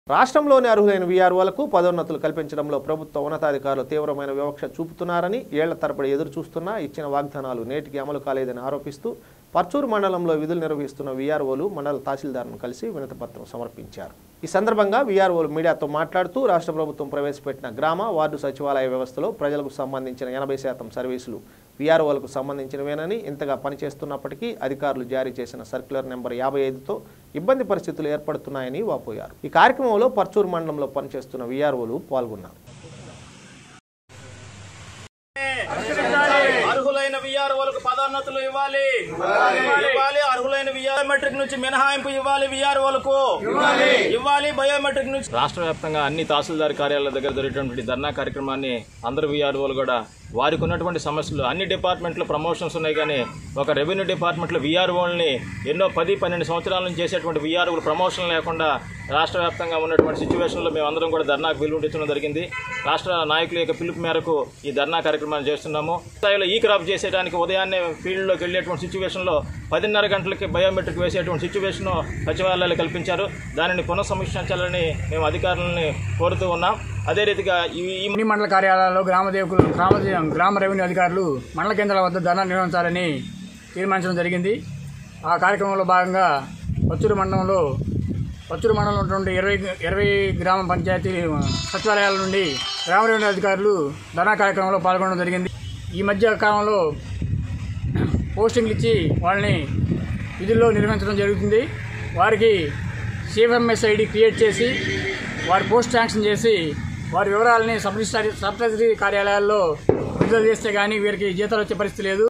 రాష్ట్రంలోని అర్హులైన వీఆర్ఓలకు పదోన్నతులు కల్పించడంలో ప్రభుత్వ ఉన్నతాధికారులు తీవ్రమైన వివక్ష చూపుతున్నారని ఏళ్ల తరబడి ఎదురు చూస్తున్నా ఇచ్చిన వాగ్దానాలు నేటికి అమలు కాలేదని ఆరోపిస్తూ పర్చూరు మండలంలో విధులు నిర్వహిస్తున్న వీఆర్ఓలు మండల తహసీల్దార్ను కలిసి వినతిపత్రం సమర్పించారు ఈ సందర్భంగా వీఆర్ఓలు మీడియాతో మాట్లాడుతూ రాష్ట్ర ప్రభుత్వం ప్రవేశపెట్టిన గ్రామ వార్డు సచివాలయ వ్యవస్థలో ప్రజలకు సంబంధించిన ఎనభై శాతం సర్వీసులు వీఆర్ఓలకు సంబంధించినవేనని ఇంతగా పనిచేస్తున్నప్పటికీ అధికారులు జారీ చేసిన సర్క్యులర్ నెంబర్ యాభై ఐదుతో ఇబ్బంది పరిస్థితులు ఏర్పడుతున్నాయని వాపోయారు ఈ కార్యక్రమంలో పర్చూరు మండలంలో పనిచేస్తున్న వీఆర్ఓలు పాల్గొన్నారు అర్హులైన విఆర్ఓలకు పదోన్నతులు ఇవ్వాలి ఇవ్వాలి అర్హులైన బయోమెట్రిక్ నుంచి మినహాయింపు ఇవ్వాలి విఆర్ఓలకు ఇవ్వాలి బయోమెట్రిక్ నుంచి రాష్ట్ర వ్యాప్తంగా అన్ని తహసీల్దార్ కార్యాలయాల దగ్గర జరిగేటువంటి ధర్నా కార్యక్రమాన్ని అందరు విఆర్ఓలు కూడా వారికి ఉన్నటువంటి సమస్యలు అన్ని డిపార్ట్మెంట్లో ప్రమోషన్స్ ఉన్నాయి కానీ ఒక రెవెన్యూ డిపార్ట్మెంట్లో విఆర్ఓల్ని ఎన్నో పది పన్నెండు సంవత్సరాల నుంచి చేసేటువంటి విఆర్ఓలు ప్రమోషన్ లేకుండా రాష్ట్ర వ్యాప్తంగా ఉన్నటువంటి సిచ్యువేషన్లో మేము అందరం కూడా ధర్నాకు పిలుపునిచ్చడం జరిగింది రాష్ట్ర నాయకుల యొక్క పిలుపు మేరకు ఈ ధర్నా కార్యక్రమాన్ని చేస్తున్నాము స్థాయిలో ఈ క్రాప్ చేసేయడానికి ఉదయాన్నే ఫీల్డ్లోకి వెళ్ళేటువంటి సిచ్యువేషన్లో పదిన్నర గంటలకి బయోమెట్రిక్ వేసేటువంటి సిచ్యువేషన్ సచివాలయాలు కల్పించారు దానిని పునఃసమీక్షించాలని మేము అధికారులని కోరుతూ ఉన్నాం అదే రీతిగా ఈ ఈ అన్ని మండల కార్యాలయాల్లో గ్రామ దేవకులు గ్రామ గ్రామ రెవెన్యూ అధికారులు మండల కేంద్రాల వద్ద ధర్నా నిర్వహించాలని తీర్మానించడం జరిగింది ఆ కార్యక్రమంలో భాగంగా పచ్చూరు మండలంలో పచ్చూరు మండలంలో ఉన్నటువంటి ఇరవై ఇరవై గ్రామ పంచాయతీ సచివాలయాల నుండి గ్రామ రెవెన్యూ అధికారులు ధర్నా కార్యక్రమంలో పాల్గొనడం జరిగింది ఈ మధ్య కాలంలో పోస్టింగ్లు ఇచ్చి వాళ్ళని విధుల్లో నిర్వహించడం జరుగుతుంది వారికి సిఎఫ్ఎంఎస్ ఐడి క్రియేట్ చేసి వారి పోస్ట్ శాంక్షన్ చేసి వారి వివరాలని సబ్ రిజిస్ట్రార్ సబ్ రిజిస్ట్రీ కార్యాలయాల్లో విడుదల చేస్తే కానీ వీరికి జీతాలు వచ్చే పరిస్థితి లేదు